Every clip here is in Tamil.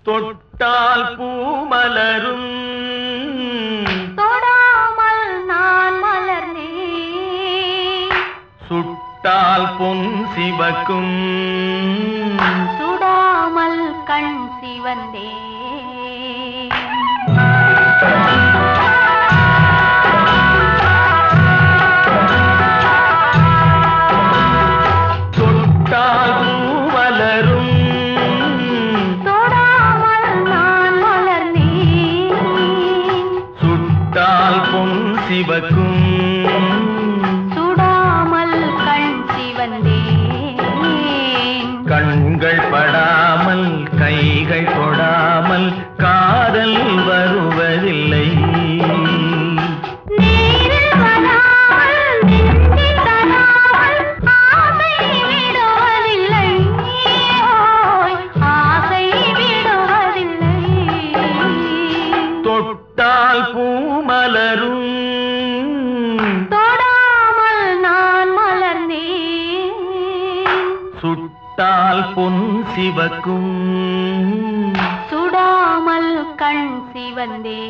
தொட்டால் பூமலரும் தொடாமல் நான் மலர்ந்தேன் சுட்டால் பொன் சிவக்கும் சுடாமல் கண் சிவந்தே தொட்டால் பூமலரும் தொடாமல் நான் மலர்ந்தேன் சுட்டால் பொன் சிவக்கும் சுடாமல் கண் சிவந்தேன் கண்கள் படாமல் கைகள் தொடாமல் காதல் வருவதில்லை நேரில் வராமல் நெஞ்சில் தராமல் ஆசை விடுவதில்லை ஓய், ஆசை விடுவதில்லை தொட்டால் பூமலரும் தொடாமல் நான் மலர்ந்தேன் சுட்டால் பொன் சிவக்கும் சுடாமல் கண் சிவந்தேன்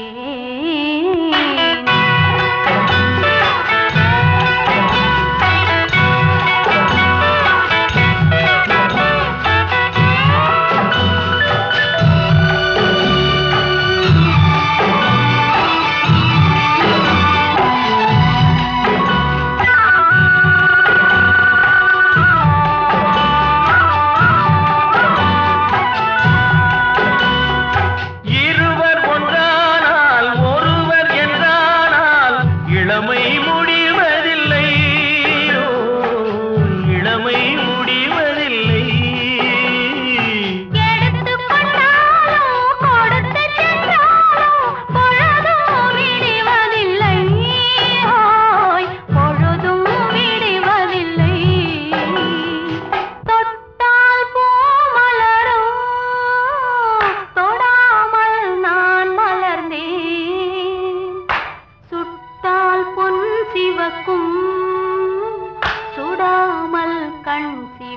இருவர் ஒன்றானால் ஒருவர் என்றானால் இளமை முடிவதில்லை ஓ, இளமை முடிவதில்லை எடுத்துக் கொண்டாலும் கொடுத்துச் சென்றாலும் பொழுதும் விடுவதில்லை ஓய், பொழுதும் விடுவதில்லை தொட்டால் பூ மலரும் தொடாமல் நான் மலர்ந்தேன் சுட்டால் பொன் சிவக்கும் சுடாமல் கண்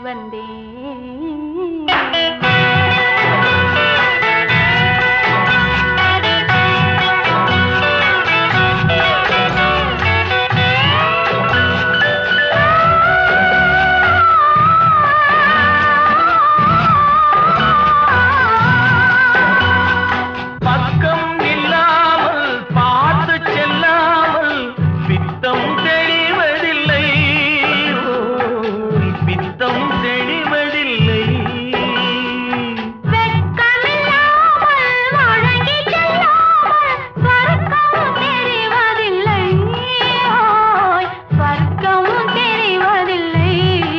பக்கம் இல்லாமல் பார்த்து செல்லாமல் பித்தம் தெளிவதில்லை ஓ, பித்தம் தெளிவதில்லை வெட்கமில்லாமல் வழங்கிச் செல்லாமல் சொர்க்கம் தெரிவதில்லை ஓய், சொர்க்கம் தெரிவதில்லை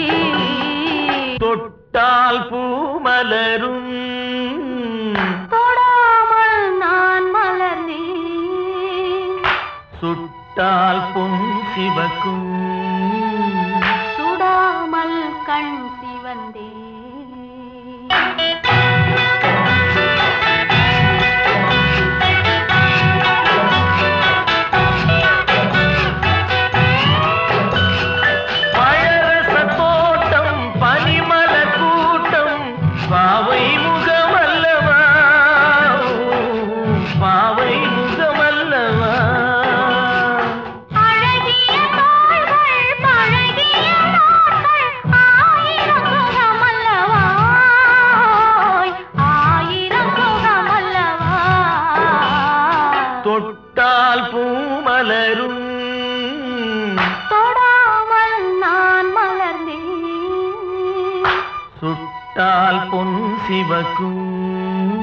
தொட்டால் பூமலரும் தொடாமல் நான் மலர்ந்தேன் சுட்டால் பொன் சிவக்கும் சுடாமல் கண் சிவந்தே பழரச தோட்டம் பனிமல கூட்டம் பாவை முகமல்லவா பாவை முகமல்லவா அழகிய தோள்கள் பழகிய நாட்கள் ஆயிரம் சுகமல்லவா ஓய், ஆயிரம் சுகமல்லவா தொட்டால் பூமலரும் தொடாமல் நான் மலர்ந்தேன் சுட்டால் பொன் சிவக்கும்